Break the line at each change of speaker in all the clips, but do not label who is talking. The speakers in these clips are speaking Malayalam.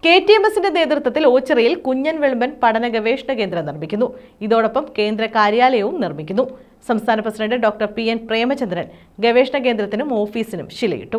കെ ടി എം എസിന്റെ നേതൃത്വത്തിൽ ഓച്ചിറയിൽ കുഞ്ഞൻ വെളുമ്പൻ പഠന ഗവേഷണ കേന്ദ്രം നിർമ്മിക്കുന്നു ഇതോടൊപ്പം കേന്ദ്ര കാര്യാലയവും നിർമ്മിക്കുന്നു സംസ്ഥാന president doctor P N Premachandran ഗവേഷണ കേന്ദ്രത്തിനും ഓഫീസിനും ശിലയിട്ടു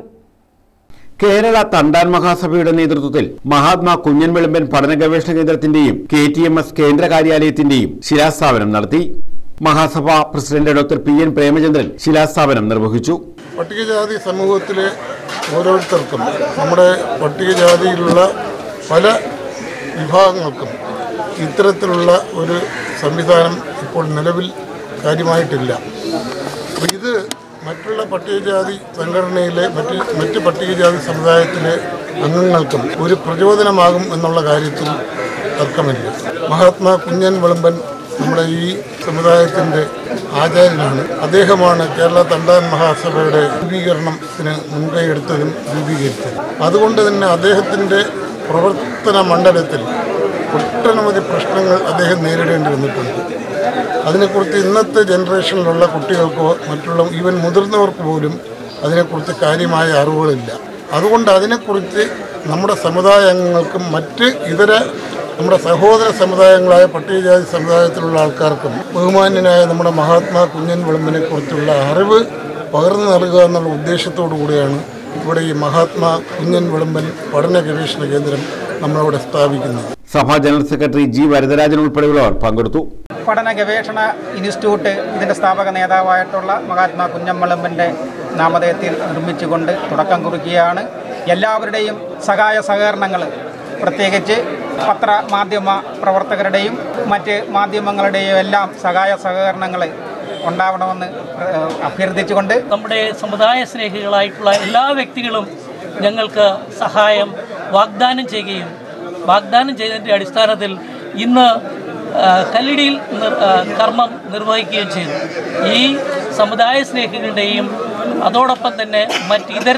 കേരള തണ്ടാൻ മഹാസഭയുടെ നേതൃത്വത്തിൽ മഹാത്മാ കുഞ്ഞൻ വെളുമ്പൻ പഠന ഗവേഷണ കേന്ദ്രത്തിന്റെയും കെ ടി എം എസ് കേന്ദ്ര കാര്യാലയത്തിന്റെയും ശിലാസ്ഥാപനം നടത്തി മഹാസഭ president doctor P N Premachandran ശിലാസ്ഥാപനം നിർവഹിച്ചു
പട്ടികജാതി സമൂഹത്തിലെ ഓരോരുത്തർക്കും നമ്മുടെ പട്ടികജാതിയിലുള്ള പല വിഭാഗങ്ങൾക്കും ഇത്തരത്തിലുള്ള ഒരു സംവിധാനം ഇപ്പോൾ നിലവിൽ കാര്യമായിട്ടില്ല അപ്പോൾ ഇത് മറ്റുള്ള പട്ടികജാതി സംഘടനയിലെ മറ്റ് മറ്റ് പട്ടികജാതി സമുദായത്തിലെ അംഗങ്ങൾക്കും ഒരു പ്രചോദനമാകും എന്നുള്ള കാര്യത്തിൽ തർക്കമില്ല മഹാത്മാ കുഞ്ഞൻ വിളമ്പൻ നമ്മുടെ ഈ സമുദായത്തിൻ്റെ ആചാര്യനാണ് അദ്ദേഹമാണ് കേരള തണ്ടാൻ മഹാസഭയുടെ രൂപീകരണത്തിന് മുൻകൈയെടുത്തതും രൂപീകരിച്ചതും അതുകൊണ്ട് തന്നെ അദ്ദേഹത്തിൻ്റെ പ്രവർത്തന മണ്ഡലത്തിൽ ഒട്ടനവധി പ്രശ്നങ്ങൾ അദ്ദേഹം നേരിടേണ്ടി വന്നിട്ടുണ്ട് അതിനെക്കുറിച്ച് ഇന്നത്തെ ജനറേഷനിലുള്ള കുട്ടികൾക്കോ മറ്റുള്ള ഈവൻ മുതിർന്നവർക്ക് പോലും അതിനെക്കുറിച്ച് കാര്യമായ അറിവുകളില്ല അതുകൊണ്ട് അതിനെക്കുറിച്ച് നമ്മുടെ സമുദായ അംഗങ്ങൾക്കും മറ്റ് ഇതര നമ്മുടെ സഹോദര സമുദായങ്ങളായ പട്ടികജാതി സമുദായത്തിലുള്ള ആൾക്കാർക്കും ബഹുമാന്യനായ നമ്മുടെ മഹാത്മാ കുഞ്ഞൻ വിളമ്പിനെ കുറിച്ചുള്ള അറിവ് പകർന്നു നൽകുക എന്നുള്ള ഉദ്ദേശത്തോടു കൂടിയാണ് ഇവിടെ ഈ മഹാത്മാ കുഞ്ഞൻ വിളമ്പൻ പഠന ഗവേഷണ കേന്ദ്രം നമ്മളിവിടെ സ്ഥാപിക്കുന്നത്
സഭാ ജനറൽ സെക്രട്ടറി ജി വരദരാജൻ ഉൾപ്പെടെയുള്ളവർ പങ്കെടുത്തു
പഠന ഗവേഷണ ഇൻസ്റ്റിറ്റ്യൂട്ട് ഇതിൻ്റെ സ്ഥാപക നേതാവായിട്ടുള്ള മഹാത്മാ കുഞ്ഞമ്മളമ്പൻ്റെ നാമധേയത്തിൽ നിർമ്മിച്ചുകൊണ്ട് തുടക്കം കുറിക്കുകയാണ് എല്ലാവരുടെയും സഹായ സഹകരണങ്ങൾ പ്രത്യേകിച്ച് പത്ര മാധ്യമ പ്രവർത്തകരുടെയും മറ്റ് മാധ്യമങ്ങളുടെയും എല്ലാം സഹായ സഹകരണങ്ങൾ ഉണ്ടാവണമെന്ന് ഏഹ്, അഭ്യർത്ഥിച്ചുകൊണ്ട്
നമ്മുടെ സമുദായ സ്നേഹികളായിട്ടുള്ള എല്ലാ വ്യക്തികളും ഞങ്ങൾക്ക് സഹായം വാഗ്ദാനം ചെയ്യുകയും വാഗ്ദാനം ചെയ്തതിൻ്റെ അടിസ്ഥാനത്തിൽ ഇന്ന് ആ, കല്ലിടിയിൽ നിർ- ആ, കർമ്മം നിർവഹിക്കുകയും ചെയ്തു ഈ സമുദായ സ്നേഹികളുടെയും അതോടൊപ്പം തന്നെ മറ്റിതര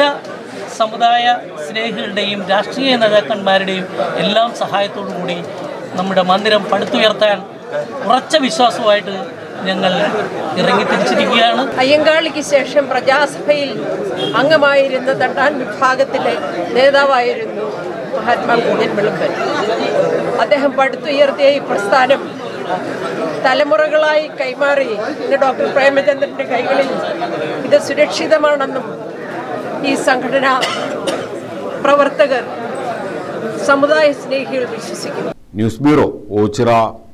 സമുദായ സ്നേഹികളുടെയും രാഷ്ട്രീയ നേതാക്കന്മാരുടെയും എല്ലാം സഹായത്തോടു കൂടി നമ്മുടെ മന്ദിരം പടുത്തുയർത്താൻ ഉറച്ച വിശ്വാസമായിട്ട് ഞങ്ങൾ ഇറങ്ങിത്തിരിച്ചിരിക്കുകയാണ്
അയ്യങ്കാളിക്ക് ശേഷം പ്രജാസഭയിൽ അംഗമായിരുന്ന തട്ടാൻ വിഭാഗത്തിലെ നേതാവായിരുന്നു മഹാത്മാ കുഞ്ഞൻ വിളമ്പൻ അദ്ദേഹം പടുത്തുയർത്തിയ ഈ പ്രസ്ഥാനം തലമുറകളായി കൈമാറി ഇന്ന് ഡോക്ടർ പ്രേമചന്ദ്രന്റെ കൈകളിൽ ഇത് സുരക്ഷിതമാണെന്നും ഈ സംഘടന പ്രവർത്തകർ സമുദായ സ്നേഹികൾ വിശ്വസിക്കുന്നു
ന്യൂസ് ബ്യൂറോ ഓച്ചിറ